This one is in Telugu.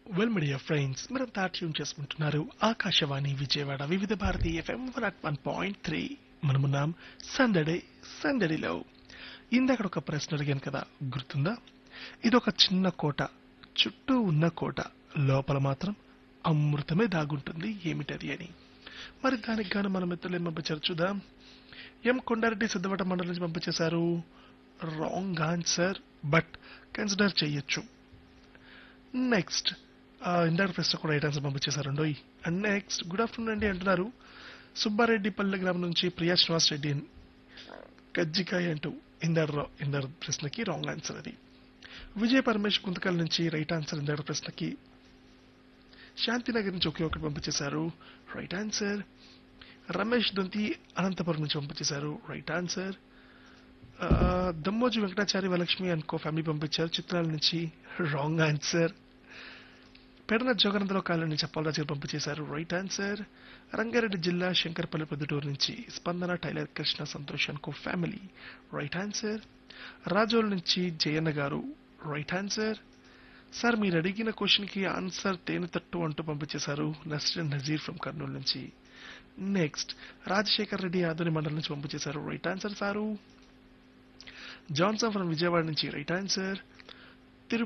వెల్ మీడియా ఫ్రెండ్స్ మీరంతా ట్యూన్ చేసుకుంటున్నారు Akashvani Vijayawada Vividh Bharati FM one at one point three మనమున్నాం సందడే సందడిలో ఇందాక ఒక ప్రశ్న అడిగాను కదా గుర్తుందా ఇదొక చిన్న కోట చుట్టూ ఉన్న కోట లోపల మాత్రం అమృతమే దాగుంటుంది ఏమిటది అని మరి దానికి గాను మన మిత్రులు ఏం పంపించారు చూద్దాం ఎం కొండారెడ్డి సిద్ధవట మండలం నుంచి పంపించేశారు రాంగ్ ఆన్సర్ బట్ కన్సిడర్ చేయొచ్చు నెక్స్ట్ ఇందాక ప్రశ్న కూడా రైట్ ఆన్సర్ పంపించేశారండి అండ్ నెక్స్ట్ గుడ్ ఆఫ్టర్నూన్ అండి అంటున్నారు సుబ్బారెడ్డి పల్లె గ్రామం నుంచి ప్రియా శ్రీనివాస్ రెడ్డి కజ్జికాయ అంటూ ఇందర్ ఇందర్ ప్రశ్నకి రాంగ్ ఆన్సర్ అది విజయ పరమేష్ గుంతకల్ నుంచి రైట్ ఆన్సర్ ఇందర్ ప్రశ్నకి శాంతినగర్ నుంచి ఒకే ఒకటి పంపించేశారు రైట్ ఆన్సర్ రమేష్ దొంతి అనంతపురం నుంచి పంపించేశారు రైట్ ఆన్సర్ దమ్మోజి వెంకటాచారి వరలక్ష్మి అనుకో ఫ్యామిలీ పంపించారు చిత్రాల నుంచి రాంగ్ ఆన్సర్ పెడన జోగనందరావు కాలం నుంచి అప్పాలరాజు గారు పంపించేశారు రైట్ ఆన్సర్ రంగారెడ్డి జిల్లా శంకర్పల్లి పొద్దుటూరు నుంచి స్పందన టైలర్ కృష్ణ సంతోష్ అనుకో ఫ్యామిలీ రైట్ ఆన్సర్ రాజోల్ నుంచి జయన్న గారు రైట్ ఆన్సర్ సార్ మీరు అడిగిన క్వశ్చన్ కి ఆన్సర్ తేనె తట్టు అంటూ పంపించేశారు నస్రిన్ నజీర్ ఫ్రమ్ కర్నూలు నుంచి నెక్స్ట్ రాజశేఖర్ రెడ్డి ఆధుని మండలం నుంచి పంపించేశారు right answer sir Johnson from Vijayawada నుంచి రైట్ ఆన్సర్